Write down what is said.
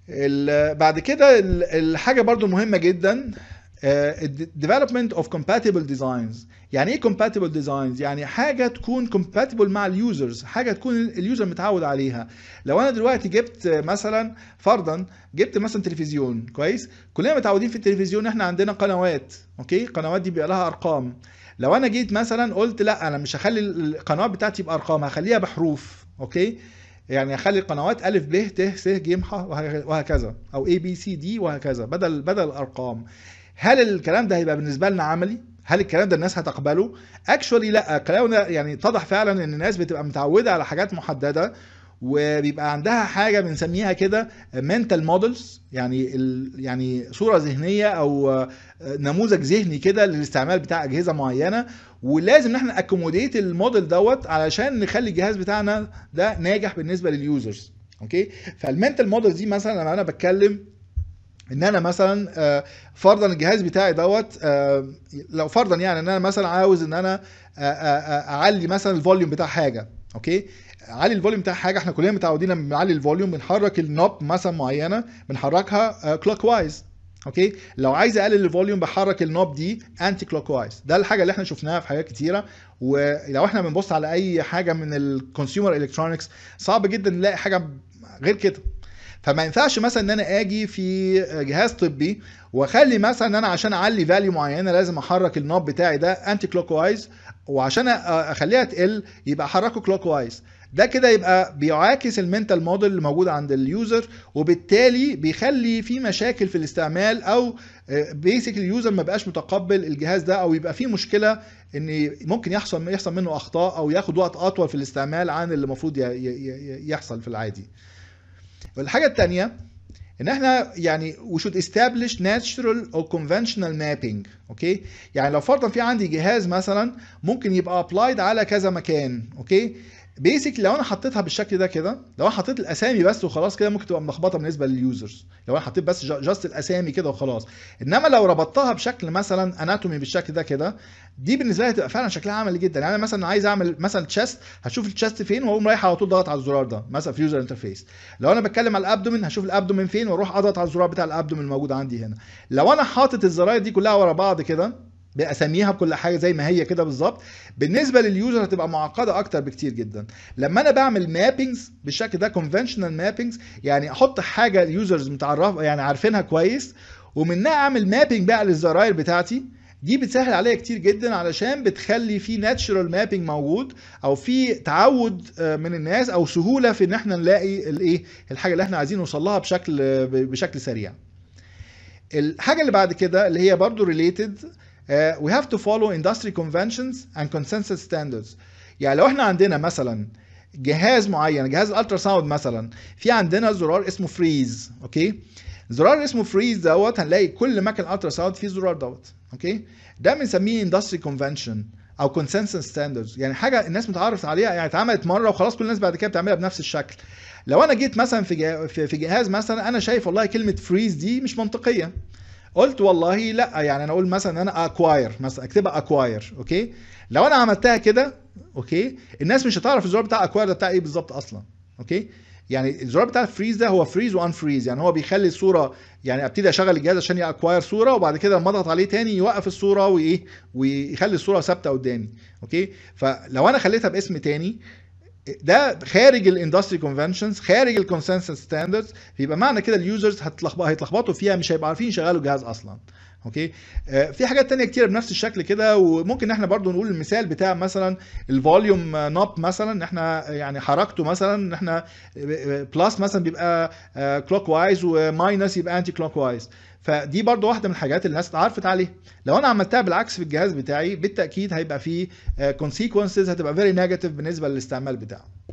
ال- بعد كده ال- الحاجه برضو مهمه جدا development of compatible designs يعني ايه compatible designs يعني حاجه تكون compatible مع اليوزرز حاجه تكون اليوزر متعود عليها لو انا دلوقتي جبت مثلا فرضا جبت مثلا تلفزيون كويس كلنا متعودين في التلفزيون احنا عندنا قنوات اوكي القنوات دي بيبقى لها ارقام لو انا جيت مثلا قلت لا انا مش هخلي القنوات بتاعتي بارقام هخليها بحروف اوكي يعني اخلي القنوات الف ب ت س ج ح وه- وهكذا او اي بي سي دي وهكذا بدل بدل الارقام هل الكلام ده هيبقى بالنسبه لنا عملي هل الكلام ده الناس هتقبله اكشولي لا الكلام ده يعني اتضح فعلا ان الناس بتبقى متعوده على حاجات محدده وبيبقى عندها حاجه بنسميها كده mental models يعني ال يعني صوره ذهنيه او نموذج ذهني كده للاستعمال بتاع اجهزه معينه ولازم ان احنا اكوموديت الموديل دوت علشان نخلي الجهاز بتاعنا ده ناجح بالنسبه لليوزرز اوكي فالمنتال مودلز دي مثلا لما انا بتكلم ان انا مثلا آه، فرضا الجهاز بتاعي دوت آه، لو فرضا يعني ان انا مثلا عاوز ان انا آه، آه، آه، اعلي مثلا الفوليوم بتاع حاجه اوكي علي الفوليوم بتاع حاجه احنا كلنا متعودين لما بنعلي الفوليوم بنحرك النوب مثلا معينه بنحركها كلوك وايز اوكي لو عايز اقلل الفوليوم بحرك النوب دي انتي كلوك وايز ده الحاجه اللي احنا شفناها في حاجات كتيره ولو احنا بنبص على اي حاجه من الكونسيومر الكترونكس صعب جدا نلاقي حاجه غير كده فما ينفعش مثلا ان انا اجي في جهاز طبي واخلي مثلا ان انا عشان اعلي فاليو معينه لازم احرك النوب بتاعي ده انتي كلوك وايز وعشان اخليها تقل يبقى احركه كلوك وايز ده كده يبقى بيعاكس المنتال موديل اللي موجود عند اليوزر وبالتالي بيخلي في مشاكل في الاستعمال او بيسك اليوزر ما بقاش متقبل الجهاز ده او يبقى فيه مشكله ان ممكن يحصل يحصل منه اخطاء او ياخد وقت اطول في الاستعمال عن اللي المفروض ي- ي- يحصل في العادي والحاجه الثانيه ان احنا يعني we should establish natural or conventional mapping اوكي يعني لو فرضا في عندي جهاز مثلا ممكن يبقى applied على كذا مكان اوكي بيسك لو انا حطيتها بالشكل ده كده لو انا حطيت الاسامي بس وخلاص كده ممكن تبقى ملخبطه بالنسبه لليوزرز لو انا حطيت بس جاست الاسامي كده وخلاص انما لو ربطتها بشكل مثلا اناتومي بالشكل ده كده دي بالنسبه لي هتبقى فعلا شكلها عملي جدا يعني انا مثلا عايز اعمل مثلا تشست هشوف التشست فين واقوم رايح على طول ضغط على الزرار ده مثلا في يوزر انترفيس لو انا بتكلم على الابدومين هشوف الابدومين فين واروح اضغط على الزرار بتاع الابدومين الموجود عندي هنا لو انا حاطط الزراير دي كلها ورا بعض كده باساميها بكل حاجه زي ما هي كده بالظبط بالنسبه لليوزر هتبقى معقده اكتر بكتير جدا لما انا بعمل مابينجز بالشكل ده كونفنشنال مابينجز يعني احط حاجه اليوزرز متعرف يعني عارفينها كويس ومنها اعمل مابينج بقى للزراير بتاعتي دي بتسهل عليا كتير جدا علشان بتخلي في ناتشرال مابينج موجود او في تعود آه، من الناس او سهوله في ان احنا نلاقي الايه الحاجه اللي احنا عايزين نوصل لها بشكل بشكل سريع الحاجه اللي بعد كده اللي هي برضو related uh, we have to follow industry conventions and consensus standards يعني لو احنا عندنا مثلا جهاز معين جهاز الالترا ساوند مثلا في عندنا زرار اسمه فريز اوكي زرار اسمه فريز دوت هنلاقي كل مكان الترا ساوند فيه زرار دوت اوكي ده بنسميه اندستري كونفنشن او كونسنسس ستاندردز يعني حاجه الناس متعرفت عليها يعني اتعملت مره وخلاص كل الناس بعد كده بتعملها بنفس الشكل لو انا جيت مثلا في جه- في في جهاز مثلا انا شايف والله كلمه فريز دي مش منطقيه قلت والله لا يعني انا اقول مثلا ان انا اكواير مثلا اكتبها اكواير اوكي لو انا عملتها كده اوكي الناس مش هتعرف الزرار بتاع اكواير ده بتاع ايه بالظبط اصلا اوكي يعني الزرار بتاع الفريز ده هو فريز وان فريز يعني هو بيخلي الصوره يعني ابتدي اشغل الجهاز عشان ياكواير صوره وبعد كده لما اضغط عليه تاني يوقف الصوره وايه ويخلي الصوره ثابته قدامي اوكي فلو انا خليتها باسم تاني ده خارج الاندستري كونفنشنز خارج الكونسنسس ستاندردز يبقى معنى كده اليوزرز هتلخبط هيتلخبطوا فيها مش هيبقوا عارفين يشغلوا الجهاز اصلا اوكي آه، في حاجات تانية كتير بنفس الشكل كده وممكن احنا برضو نقول المثال بتاع مثلا الفوليوم نوب مثلا ان احنا يعني حركته مثلا ان احنا بلس مثلا بيبقى كلوك وايز وماينس يبقى انتي كلوك وايز فدي برضو واحده من الحاجات اللي الناس اتعرفت عليها لو انا عملتها بالعكس في الجهاز بتاعي بالتاكيد هيبقى فيه كونسيكونسز هتبقى فيري نيجاتيف بالنسبه للاستعمال بتاعه